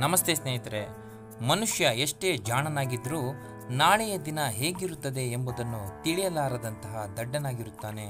ನಮಸ್ತೆ ಸ್ನೇಹಿತರೆ ಮನುಷ್ಯ ಎಷ್ಟೇ ಜಾಣನಾಗಿದ್ರೂ ನಾಳೆಯ ದಿನ ಹೇಗಿರುತ್ತದೆ ಎಂಬುದನ್ನು ತಿಳಿಯಲಾರದಂತಹ ದಡ್ಡನಾಗಿರುತ್ತಾನೆ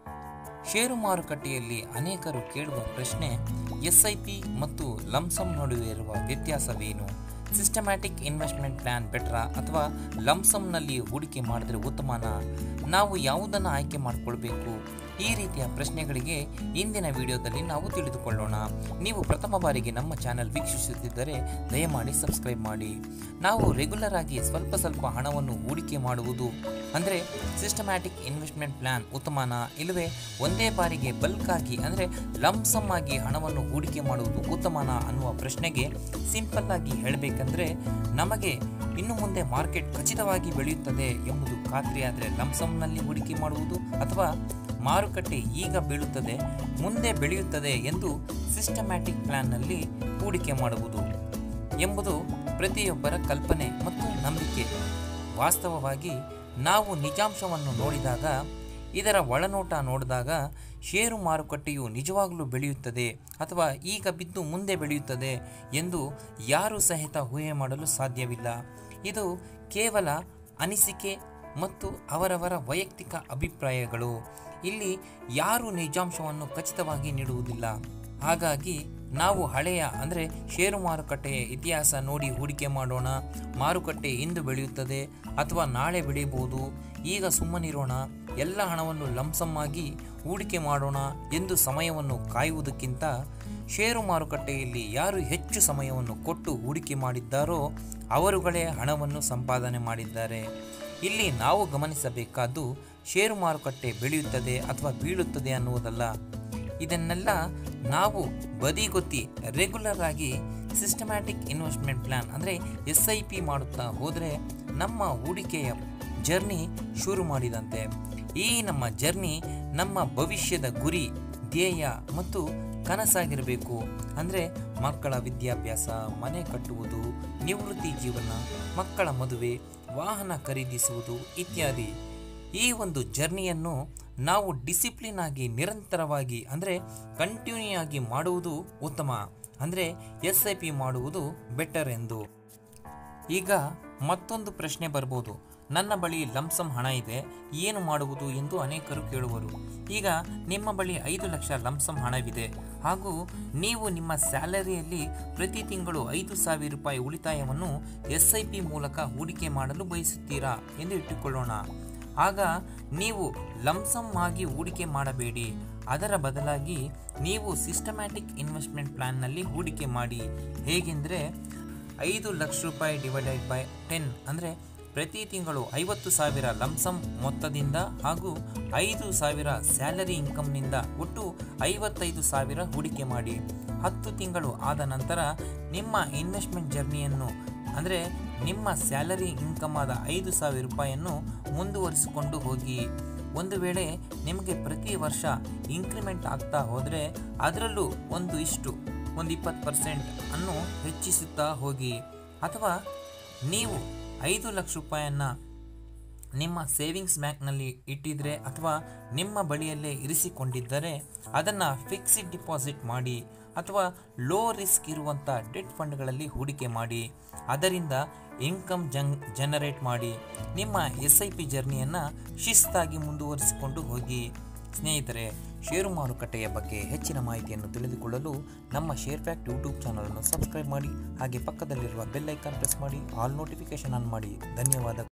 ಷೇರು ಮಾರುಕಟ್ಟೆಯಲ್ಲಿ ಅನೇಕರು ಕೇಳುವ ಪ್ರಶ್ನೆ ಎಸ್ ಐ ಪಿ ಮತ್ತು ಲಂಸಮ್ ನಡುವೆ ಇರುವ ವ್ಯತ್ಯಾಸವೇನು ಸಿಸ್ಟಮ್ಯಾಟಿಕ್ ಇನ್ವೆಸ್ಟ್ಮೆಂಟ್ ಪ್ಲಾನ್ ಬೆಟ್ರಾ ಅಥವಾ ಲಂಸಮ್ನಲ್ಲಿ ಹೂಡಿಕೆ ಮಾಡಿದ್ರೆ ಉತ್ತಮನಾ ನಾವು ಯಾವುದನ್ನು ಆಯ್ಕೆ ಮಾಡಿಕೊಳ್ಬೇಕು ಈ ರೀತಿಯ ಪ್ರಶ್ನೆಗಳಿಗೆ ಇಂದಿನ ವಿಡಿಯೋದಲ್ಲಿ ನಾವು ತಿಳಿದುಕೊಳ್ಳೋಣ ನೀವು ಪ್ರಥಮ ಬಾರಿಗೆ ನಮ್ಮ ಚಾನೆಲ್ ವೀಕ್ಷಿಸುತ್ತಿದ್ದರೆ ದಯಮಾಡಿ ಸಬ್ಸ್ಕ್ರೈಬ್ ಮಾಡಿ ನಾವು ರೆಗ್ಯುಲರ್ ಆಗಿ ಸ್ವಲ್ಪ ಸ್ವಲ್ಪ ಹಣವನ್ನು ಹೂಡಿಕೆ ಮಾಡುವುದು ಅಂದರೆ ಸಿಸ್ಟಮ್ಯಾಟಿಕ್ ಇನ್ವೆಸ್ಟ್ಮೆಂಟ್ ಪ್ಲಾನ್ ಉತ್ತಮನಾ ಇಲ್ಲವೇ ಒಂದೇ ಬಾರಿಗೆ ಬಲ್ಕ್ ಆಗಿ ಅಂದರೆ ಲಂಸಮ್ ಆಗಿ ಹಣವನ್ನು ಹೂಡಿಕೆ ಮಾಡುವುದು ಉತ್ತಮನಾ ಅನ್ನುವ ಪ್ರಶ್ನೆಗೆ ಸಿಂಪಲ್ ಆಗಿ ಹೇಳಬೇಕಂದ್ರೆ ನಮಗೆ ಇನ್ನು ಮುಂದೆ ಮಾರ್ಕೆಟ್ ಖಚಿತವಾಗಿ ಬೆಳೆಯುತ್ತದೆ ಎಂಬುದು ಖಾತ್ರಿಯಾದರೆ ಲಂಸಮ್ನಲ್ಲಿ ಹೂಡಿಕೆ ಮಾಡುವುದು ಅಥವಾ ಮಾರುಕಟ್ಟೆ ಈಗ ಬೀಳುತ್ತದೆ ಮುಂದೆ ಬೆಳೆಯುತ್ತದೆ ಎಂದು ಸಿಸ್ಟಮ್ಯಾಟಿಕ್ ಪ್ಲಾನ್ನಲ್ಲಿ ಹೂಡಿಕೆ ಮಾಡುವುದು ಎಂಬುದು ಪ್ರತಿಯೊಬ್ಬರ ಕಲ್ಪನೆ ಮತ್ತು ನಂಬಿಕೆ ವಾಸ್ತವವಾಗಿ ನಾವು ನಿಜಾಂಶವನ್ನು ನೋಡಿದಾಗ ಇದರ ಒಳನೋಟ ನೋಡಿದಾಗ ಷೇರು ಮಾರುಕಟ್ಟೆಯು ನಿಜವಾಗಲೂ ಬೆಳೆಯುತ್ತದೆ ಅಥವಾ ಈಗ ಬಿದ್ದು ಮುಂದೆ ಬೆಳೆಯುತ್ತದೆ ಎಂದು ಯಾರೂ ಸಹಿತ ಊಹೆ ಮಾಡಲು ಸಾಧ್ಯವಿಲ್ಲ ಇದು ಕೇವಲ ಅನಿಸಿಕೆ ಮತ್ತು ಅವರವರ ವೈಯಕ್ತಿಕ ಅಭಿಪ್ರಾಯಗಳು ಇಲ್ಲಿ ಯಾರೂ ನಿಜಾಂಶವನ್ನು ಖಚಿತವಾಗಿ ನೀಡುವುದಿಲ್ಲ ಹಾಗಾಗಿ ನಾವು ಹಳೆಯ ಅಂದರೆ ಷೇರು ಮಾರುಕಟ್ಟೆಯ ಇತಿಹಾಸ ನೋಡಿ ಹೂಡಿಕೆ ಮಾಡೋಣ ಮಾರುಕಟ್ಟೆ ಇಂದು ಬೆಳೆಯುತ್ತದೆ ಅಥವಾ ನಾಳೆ ಬೆಳೆಯಬಹುದು ಈಗ ಸುಮ್ಮನಿರೋಣ ಎಲ್ಲ ಹಣವನ್ನು ಲಂಸಮ್ ಆಗಿ ಹೂಡಿಕೆ ಮಾಡೋಣ ಎಂದು ಸಮಯವನ್ನು ಕಾಯುವುದಕ್ಕಿಂತ ಷೇರು ಮಾರುಕಟ್ಟೆಯಲ್ಲಿ ಯಾರು ಹೆಚ್ಚು ಸಮಯವನ್ನು ಕೊಟ್ಟು ಹೂಡಿಕೆ ಮಾಡಿದ್ದಾರೋ ಅವರುಗಳೇ ಹಣವನ್ನು ಸಂಪಾದನೆ ಮಾಡಿದ್ದಾರೆ ಇಲ್ಲಿ ನಾವು ಗಮನಿಸಬೇಕಾದ್ದು ಷೇರು ಮಾರುಕಟ್ಟೆ ಬೆಳೆಯುತ್ತದೆ ಅಥವಾ ಬೀಳುತ್ತದೆ ಅನ್ನುವುದಲ್ಲ ಇದನ್ನೆಲ್ಲ ನಾವು ಬದಿಗೊತ್ತಿ ರೆಗ್ಯುಲರ್ ಆಗಿ ಸಿಸ್ಟಮ್ಯಾಟಿಕ್ ಇನ್ವೆಸ್ಟ್ಮೆಂಟ್ ಪ್ಲಾನ್ ಅಂದರೆ ಎಸ್ ಐ ಪಿ ಮಾಡುತ್ತಾ ಹೋದರೆ ನಮ್ಮ ಹೂಡಿಕೆಯ ಜರ್ನಿ ಶುರು ಮಾಡಿದಂತೆ ಈ ನಮ್ಮ ಜರ್ನಿ ನಮ್ಮ ಭವಿಷ್ಯದ ಗುರಿ ಧ್ಯೇಯ ಮತ್ತು ಕನಸಾಗಿರಬೇಕು ಅಂದರೆ ಮಕ್ಕಳ ವಿದ್ಯಾಭ್ಯಾಸ ಮನೆ ಕಟ್ಟುವುದು ನಿವೃತ್ತಿ ಜೀವನ ಮಕ್ಕಳ ಮದುವೆ ವಾಹನ ಖರೀದಿಸುವುದು ಇತ್ಯಾದಿ ಈ ಒಂದು ಜರ್ನಿಯನ್ನು ನಾವು ಡಿಸಿಪ್ಲಿನ್ ಆಗಿ ನಿರಂತರವಾಗಿ ಅಂದರೆ ಕಂಟಿನ್ಯೂ ಆಗಿ ಮಾಡುವುದು ಉತ್ತಮ ಅಂದರೆ ಎಸ್ ಐ ಪಿ ಮಾಡುವುದು ಬೆಟರ್ ಎಂದು ಈಗ ಮತ್ತೊಂದು ಪ್ರಶ್ನೆ ಬರ್ಬೋದು ನನ್ನ ಬಳಿ ಲಂಸಮ್ ಹಣ ಇದೆ ಏನು ಮಾಡುವುದು ಎಂದು ಅನೇಕರು ಕೇಳುವರು ಈಗ ನಿಮ್ಮ ಬಳಿ ಐದು ಲಕ್ಷ ಲಂಸಮ್ ಹಣವಿದೆ ಹಾಗೂ ನೀವು ನಿಮ್ಮ ಸ್ಯಾಲರಿಯಲ್ಲಿ ಪ್ರತಿ ತಿಂಗಳು ಐದು ಸಾವಿರ ರೂಪಾಯಿ ಉಳಿತಾಯವನ್ನು ಎಸ್ ಐ ಪಿ ಮೂಲಕ ಹೂಡಿಕೆ ಮಾಡಲು ಬಯಸುತ್ತೀರಾ ಎಂದು ಇಟ್ಟುಕೊಳ್ಳೋಣ ಆಗ ನೀವು ಲಂಸಮ್ ಆಗಿ ಹೂಡಿಕೆ ಮಾಡಬೇಡಿ ಅದರ ಬದಲಾಗಿ ನೀವು ಸಿಸ್ಟಮ್ಯಾಟಿಕ್ ಇನ್ವೆಸ್ಟ್ಮೆಂಟ್ ಪ್ಲಾನ್ನಲ್ಲಿ ಹೂಡಿಕೆ ಮಾಡಿ ಹೇಗೆಂದರೆ ಐದು ಲಕ್ಷ ರೂಪಾಯಿ ಡಿವೈಡೆಡ್ ಬೈ ಟೆನ್ ಅಂದರೆ ಪ್ರತಿ ತಿಂಗಳು ಐವತ್ತು ಸಾವಿರ ಲಂಸಮ್ ಮೊತ್ತದಿಂದ ಹಾಗೂ ಐದು ಸಾವಿರ ಸ್ಯಾಲರಿ ಇನ್ಕಮ್ನಿಂದ ಒಟ್ಟು ಐವತ್ತೈದು ಸಾವಿರ ಹೂಡಿಕೆ ಮಾಡಿ ಹತ್ತು ತಿಂಗಳು ಆದ ನಂತರ ನಿಮ್ಮ ಇನ್ವೆಸ್ಟ್ಮೆಂಟ್ ಜರ್ನಿಯನ್ನು ಅಂದರೆ ನಿಮ್ಮ ಸ್ಯಾಲರಿ ಇನ್ಕಮ್ ಆದ ಐದು ಸಾವಿರ ರೂಪಾಯಿಯನ್ನು ಮುಂದುವರಿಸಿಕೊಂಡು ಹೋಗಿ ಒಂದು ವೇಳೆ ನಿಮಗೆ ಪ್ರತಿ ವರ್ಷ ಇನ್ಕ್ರಿಮೆಂಟ್ ಆಗ್ತಾ ಹೋದರೆ ಅದರಲ್ಲೂ ಒಂದು ಇಷ್ಟು ಒಂದು ಇಪ್ಪತ್ತು ಪರ್ಸೆಂಟ್ ಅನ್ನು ಹೆಚ್ಚಿಸುತ್ತಾ ಹೋಗಿ ಅಥವಾ ನೀವು ಐದು ಲಕ್ಷ ರೂಪಾಯಿಯನ್ನು ನಿಮ್ಮ ಸೇವಿಂಗ್ಸ್ ಬ್ಯಾಂಕ್ನಲ್ಲಿ ಇಟ್ಟಿದ್ರೆ ಅಥವಾ ನಿಮ್ಮ ಬಳಿಯಲ್ಲೇ ಇರಿಸಿಕೊಂಡಿದ್ದರೆ ಅದನ್ನು ಫಿಕ್ಸ್ಡ್ ಡಿಪಾಸಿಟ್ ಮಾಡಿ ಅಥವಾ ಲೋ ರಿಸ್ಕ್ ಇರುವಂಥ ಡೆಟ್ ಫಂಡ್ಗಳಲ್ಲಿ ಹೂಡಿಕೆ ಮಾಡಿ ಅದರಿಂದ ಇನ್ಕಮ್ ಜನ್ ಜನರೇಟ್ ಮಾಡಿ ನಿಮ್ಮ ಎಸ್ ಐ ಪಿ ಜರ್ನಿಯನ್ನು ಶಿಸ್ತಾಗಿ ಮುಂದುವರಿಸಿಕೊಂಡು ಹೋಗಿ ಸ್ನೇಹಿತರೆ ಷೇರು ಮಾರುಕಟ್ಟೆಯ ಬಗ್ಗೆ ಹೆಚ್ಚಿನ ಮಾಹಿತಿಯನ್ನು ತಿಳಿದುಕೊಳ್ಳಲು ನಮ್ಮ ಶೇರ್ ಫ್ಯಾಕ್ಟ್ ಯೂಟ್ಯೂಬ್ ಚಾನಲನ್ನು ಸಬ್ಸ್ಕ್ರೈಬ್ ಮಾಡಿ ಹಾಗೆ ಪಕ್ಕದಲ್ಲಿರುವ ಬೆಲ್ ಐಕಾನ್ ಪ್ರೆಸ್ ಮಾಡಿ ಆಲ್ ನೋಟಿಫಿಕೇಶನ್ ಆನ್ ಮಾಡಿ ಧನ್ಯವಾದ